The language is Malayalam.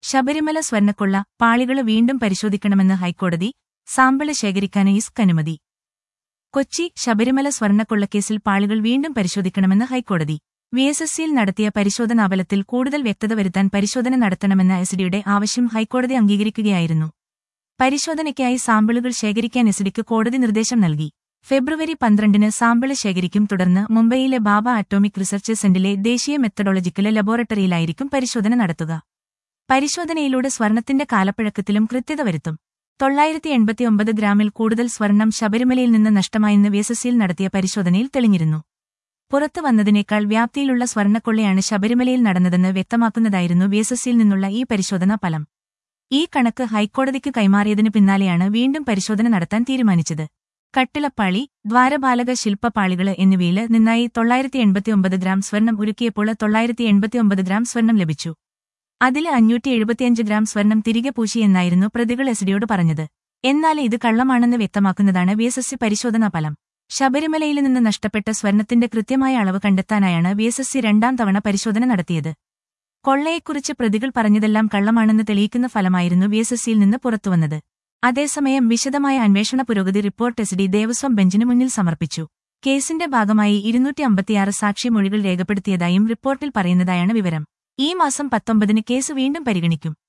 ശബരിമല സ്വർണ്ണക്കൊള്ള പാളികള് വീണ്ടും പരിശോധിക്കണമെന്ന് ഹൈക്കോടതി സാമ്പിള് ശേഖരിക്കാൻ ഇസ്ക് അനുമതി കൊച്ചി ശബരിമല സ്വർണ്ണക്കൊള്ളക്കേസിൽ പാളികൾ വീണ്ടും പരിശോധിക്കണമെന്ന് ഹൈക്കോടതി വി എസ് എസ് സിയിൽ നടത്തിയ പരിശോധനാഫലത്തിൽ കൂടുതൽ വ്യക്തത വരുത്താൻ പരിശോധന നടത്തണമെന്ന എസ്ഡിയുടെ ആവശ്യം ഹൈക്കോടതി അംഗീകരിക്കുകയായിരുന്നു പരിശോധനയ്ക്കായി സാമ്പിളുകൾ ശേഖരിക്കാൻ എസ്ഡിക്ക് കോടതി നിർദ്ദേശം നൽകി ഫെബ്രുവരി പന്ത്രണ്ടിന് സാമ്പിള് ശേഖരിക്കും തുടർന്ന് മുംബൈയിലെ ബാബ അറ്റോമിക് റിസർച്ച് സെന്ററിലെ ദേശീയ മെത്തഡോളജിക്കൽ ലബോറട്ടറിയിലായിരിക്കും പരിശോധന നടത്തുക പരിശോധനയിലൂടെ സ്വർണത്തിന്റെ കാലപ്പഴക്കത്തിലും കൃത്യത വരുത്തും തൊള്ളായിരത്തി എൺപത്തിയൊമ്പത് ഗ്രാമിൽ കൂടുതൽ സ്വർണം ശബരിമലയിൽ നിന്ന് നഷ്ടമായെന്ന് വിഎസ്എസ്സിയിൽ നടത്തിയ പരിശോധനയിൽ തെളിഞ്ഞിരുന്നു പുറത്തു വന്നതിനേക്കാൾ വ്യാപ്തിയിലുള്ള സ്വർണ്ണക്കൊള്ളയാണ് ശബരിമലയിൽ നടന്നതെന്ന് വ്യക്തമാക്കുന്നതായിരുന്നു വിഎസ്എസ്സിയിൽ നിന്നുള്ള ഈ പരിശോധനാ ഫലം ഈ കണക്ക് ഹൈക്കോടതിക്ക് കൈമാറിയതിനു പിന്നാലെയാണ് വീണ്ടും പരിശോധന നടത്താൻ തീരുമാനിച്ചത് കട്ടിളപ്പാളി ദ്വാരപാലക ശില്പപാളികള് എന്നിവയിൽ നിന്നായി തൊള്ളായിരത്തി എൺപത്തിയൊമ്പത് ഗ്രാം സ്വർണം ഉരുക്കിയപ്പോൾ തൊള്ളായിരത്തി എൺപത്തിയൊമ്പത് ഗ്രാം സ്വർണം ലഭിച്ചു അതില് അഞ്ഞൂറ്റി എഴുപത്തിയഞ്ച് ഗ്രാം സ്വർണം തിരികെ പൂശിയെന്നായിരുന്നു പ്രതികൾ എസ്ഡിയോട് പറഞ്ഞത് എന്നാൽ ഇത് കള്ളമാണെന്ന് വ്യക്തമാക്കുന്നതാണ് വിഎസ്എസ്സി പരിശോധനാ ഫലം ശബരിമലയിൽ നിന്ന് നഷ്ടപ്പെട്ട സ്വർണത്തിന്റെ കൃത്യമായ അളവ് കണ്ടെത്താനായാണ് വിഎസ്എസ്സി രണ്ടാം തവണ പരിശോധന നടത്തിയത് കൊള്ളയെക്കുറിച്ച് പ്രതികൾ പറഞ്ഞതെല്ലാം കള്ളമാണെന്ന് തെളിയിക്കുന്ന ഫലമായിരുന്നു വിഎസ്എസ്സിയിൽ നിന്ന് പുറത്തുവന്നത് അതേസമയം വിശദമായ അന്വേഷണ പുരോഗതി റിപ്പോർട്ട് എസ് ഡി ദേവസ്വം ബെഞ്ചിന് മുന്നിൽ സമർപ്പിച്ചു കേസിന്റെ ഭാഗമായി ഇരുന്നൂറ്റി അമ്പത്തിയാറ് സാക്ഷിമൊഴികൾ രേഖപ്പെടുത്തിയതായും റിപ്പോർട്ടിൽ പറയുന്നതായാണ് വിവരം ഈ മാസം പത്തൊമ്പതിന് കേസ് വീണ്ടും പരിഗണിക്കും